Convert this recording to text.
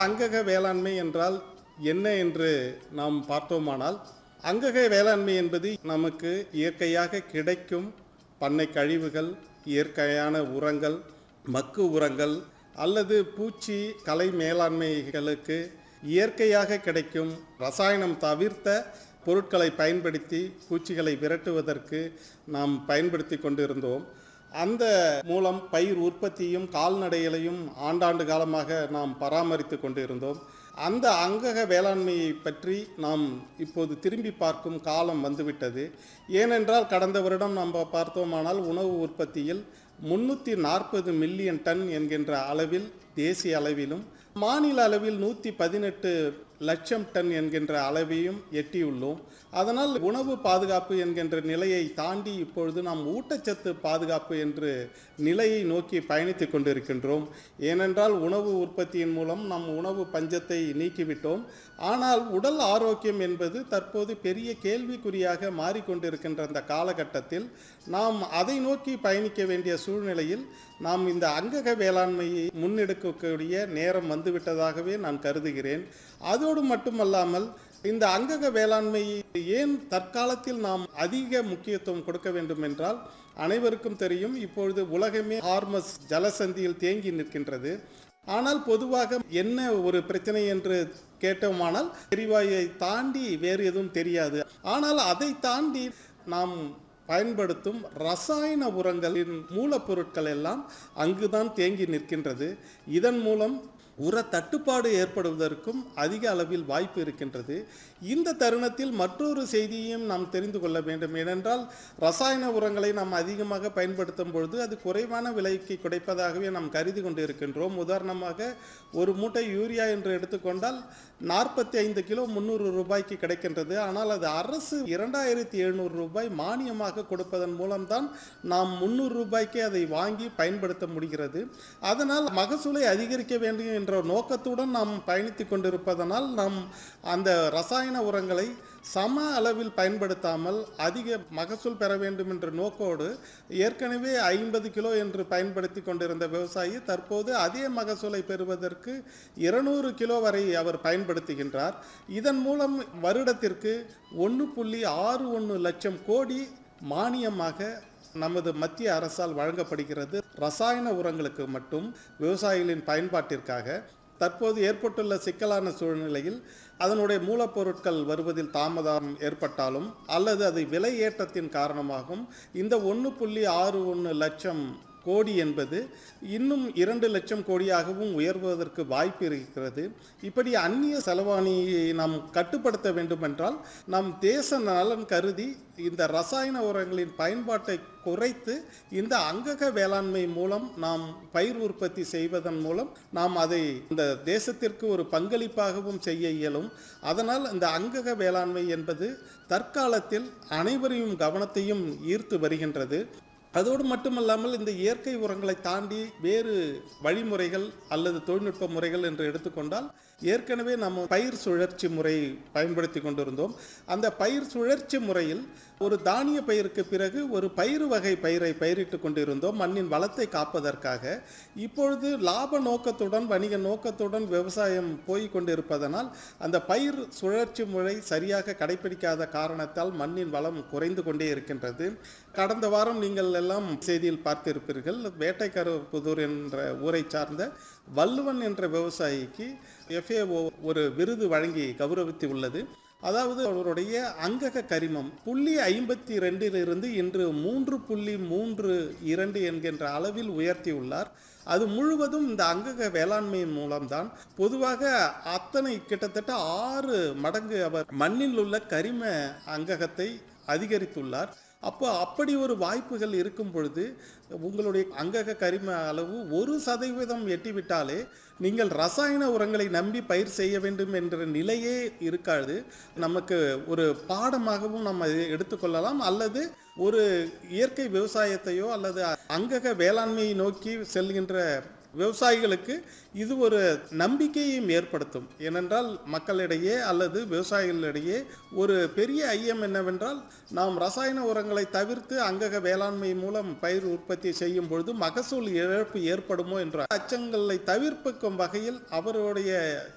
அங்கக வேளாண்மை என்றால் என்ன என்று நாம் பார்த்தோமானால் அங்கக வேளாண்மை என்பது நமக்கு இயற்கையாக கிடைக்கும் பண்ணை கழிவுகள் இயற்கையான உரங்கள் மக்கு உரங்கள் அல்லது பூச்சி கலை மேலாண்மைகளுக்கு இயற்கையாக கிடைக்கும் ரசாயனம் தவிர்த்த பொருட்களை பயன்படுத்தி பூச்சிகளை விரட்டுவதற்கு நாம் பயன்படுத்தி கொண்டிருந்தோம் அந்த மூலம் பயிர் உற்பத்தியும் கால்நடைகளையும் ஆண்டாண்டு காலமாக நாம் பராமரித்து கொண்டிருந்தோம் அந்த அங்கக வேளாண்மையை பற்றி நாம் இப்போது திரும்பி பார்க்கும் காலம் வந்துவிட்டது ஏனென்றால் கடந்த வருடம் நம்ம பார்த்தோமானால் உணவு உற்பத்தியில் முன்னூற்றி நாற்பது மில்லியன் டன் என்கின்ற அளவில் தேசிய அளவிலும் மாநில அளவில் நூற்றி பதினெட்டு லட்சம் டன் என்கின்ற அளவையும் எட்டியுள்ளோம் அதனால் உணவு பாதுகாப்பு என்கின்ற நிலையை தாண்டி இப்பொழுது நாம் ஊட்டச்சத்து பாதுகாப்பு என்று நிலையை நோக்கி பயணித்து கொண்டிருக்கின்றோம் ஏனென்றால் உணவு உற்பத்தியின் மூலம் நம் உணவு பஞ்சத்தை நீக்கிவிட்டோம் ஆனால் உடல் ஆரோக்கியம் என்பது தற்போது பெரிய கேள்விக்குறியாக மாறிக்கொண்டிருக்கின்ற அந்த காலகட்டத்தில் நாம் அதை நோக்கி பயணிக்க வேண்டிய சூழ்நிலையில் நாம் இந்த அங்கக வேளாண்மையை முன்னெடுக்கக்கூடிய நேரம் வந்துவிட்டதாகவே நான் கருதுகிறேன் அதோடு மட்டுமல்லாமல் இந்த அங்கக வேளாண்மையை ஏன் தற்காலத்தில் நாம் அதிக முக்கியத்துவம் கொடுக்க வேண்டும் என்றால் அனைவருக்கும் தெரியும் இப்பொழுது உலகமே ஹார்மஸ் ஜலசந்தியில் தேங்கி நிற்கின்றது ஆனால் பொதுவாக என்ன ஒரு பிரச்சனை என்று கேட்டோமானால் எரிவாயுவை தாண்டி வேறு எதுவும் தெரியாது ஆனால் அதை தாண்டி நாம் பயன்படுத்தும் ரசாயன உரங்களின் மூலப்பொருட்கள் எல்லாம் அங்குதான் தேங்கி நிற்கின்றது இதன் மூலம் உர தட்டுப்பாடு ஏற்படுவதற்கும் அதிக அளவில் வாய்ப்பு இருக்கின்றது இந்த தருணத்தில் மற்றொரு செய்தியையும் நாம் தெரிந்து கொள்ள வேண்டும் ஏனென்றால் ரசாயன உரங்களை நாம் அதிகமாக பயன்படுத்தும் பொழுது அது குறைவான விலைக்கு கிடைப்பதாகவே நாம் கருதி கொண்டு இருக்கின்றோம் உதாரணமாக ஒரு மூட்டை யூரியா என்று எடுத்துக்கொண்டால் நாற்பத்தி ஐந்து கிலோ முந்நூறு ரூபாய்க்கு கிடைக்கின்றது ஆனால் அது அரசு இரண்டாயிரத்தி எழுநூறு ரூபாய் மானியமாக கொடுப்பதன் மூலம்தான் நாம் முந்நூறு ரூபாய்க்கு அதை வாங்கி பயன்படுத்த முடிகிறது அதனால் மகசூலை அதிகரிக்க வேண்டும் என்ற நோக்கத்துடன் நாம் பயணித்து கொண்டிருப்பதனால் நாம் அந்த ரசாயன உரங்களை சம அளவில் பயன்படுத்தாமல் அதிக மகசூல் பெற வேண்டும் என்ற நோக்கோடு ஏற்கனவே ஐம்பது கிலோ என்று பயன்படுத்தி கொண்டிருந்த விவசாயி தற்போது அதே மகசூலை பெறுவதற்கு இருநூறு கிலோ வரை அவர் பயன்படுத்துகின்றார் இதன் மூலம் வருடத்திற்கு ஒன்று புள்ளி ஆறு ஒன்று லட்சம் கோடி மானியமாக நமது மத்திய அரசால் வழங்கப்படுகிறது ரசாயன உரங்களுக்கு மட்டும் விவசாயிகளின் பயன்பாட்டிற்காக தற்போது ஏற்பட்டுள்ள சிக்கலான சூழ்நிலையில் அதனுடைய மூலப்பொருட்கள் வருவதில் தாமதம் ஏற்பட்டாலும் அல்லது அது விலை ஏற்றத்தின் காரணமாகவும் இந்த ஒன்று புள்ளி ஆறு ஒன்று லட்சம் கோடி என்பது இன்னும் இரண்டு லட்சம் கோடியாகவும் உயர்வதற்கு வாய்ப்பு இருக்கிறது இப்படி அந்நிய செலவாணியை நாம் கட்டுப்படுத்த வேண்டுமென்றால் நம் தேச நலன் கருதி இந்த ரசாயன உரங்களின் பயன்பாட்டை குறைத்து இந்த அங்கக வேளாண்மை மூலம் நாம் பயிர் உற்பத்தி செய்வதன் மூலம் நாம் அதை இந்த தேசத்திற்கு ஒரு பங்களிப்பாகவும் செய்ய இயலும் அதனால் இந்த அங்கக வேளாண்மை என்பது தற்காலத்தில் அனைவரையும் கவனத்தையும் ஈர்த்து வருகின்றது அதோடு மட்டுமல்லாமல் இந்த இயற்கை உரங்களை தாண்டி வேறு வழிமுறைகள் அல்லது தொழில்நுட்ப முறைகள் என்று எடுத்துக்கொண்டால் ஏற்கனவே நம்ம பயிர் சுழற்சி முறை பயன்படுத்தி கொண்டிருந்தோம் அந்த பயிர் சுழற்சி முறையில் ஒரு தானிய பயிருக்கு பிறகு ஒரு பயிர் வகை பயிரை பயிரிட்டு கொண்டிருந்தோம் மண்ணின் வளத்தை காப்பதற்காக இப்பொழுது லாப நோக்கத்துடன் வணிக நோக்கத்துடன் விவசாயம் போய் கொண்டிருப்பதனால் அந்த பயிர் சுழற்சி முறை சரியாக கடைபிடிக்காத காரணத்தால் மண்ணின் வளம் குறைந்து கொண்டே இருக்கின்றது கடந்த வாரம் நீங்கள் எல்லாம் செய்தியில் பார்த்திருப்பீர்கள் வேட்டைக்கருப்புதூர் என்ற ஊரை சார்ந்த வள்ளுவன் என்ற விவசாயிக்கு எஃப்ஏஓ ஒரு விருது வழங்கி கௌரவித்து உள்ளது அதாவது அவருடைய அங்கக கரிமம் புள்ளி ஐம்பத்தி ரெண்டிலிருந்து இன்று மூன்று புள்ளி மூன்று இரண்டு என்கின்ற அளவில் உயர்த்தியுள்ளார் அது முழுவதும் இந்த அங்கக வேளாண்மையின் மூலம்தான் பொதுவாக அத்தனை கிட்டத்தட்ட ஆறு மடங்கு அவர் மண்ணில் உள்ள கரிம அங்ககத்தை அதிகரித்துள்ளார் அப்போ அப்படி ஒரு வாய்ப்புகள் இருக்கும் பொழுது உங்களுடைய அங்கக கரிம அளவு ஒரு சதவீதம் எட்டிவிட்டாலே நீங்கள் ரசாயன உரங்களை நம்பி பயிர் செய்ய வேண்டும் என்ற நிலையே இருக்காது நமக்கு ஒரு பாடமாகவும் நம்ம இதை எடுத்துக்கொள்ளலாம் அல்லது ஒரு இயற்கை விவசாயத்தையோ அல்லது அங்கக வேளாண்மையை நோக்கி செல்கின்ற விவசாயிகளுக்கு இது ஒரு நம்பிக்கையும் ஏற்படுத்தும் ஏனென்றால் மக்களிடையே அல்லது விவசாயிகளிடையே ஒரு பெரிய ஐயம் என்னவென்றால் நாம் ரசாயன உரங்களை தவிர்த்து அங்கக வேளாண்மை மூலம் பயிர் உற்பத்தி செய்யும் பொழுது மகசூல் இழப்பு ஏற்படுமோ என்ற அச்சங்களை தவிர்க்கும் வகையில் அவருடைய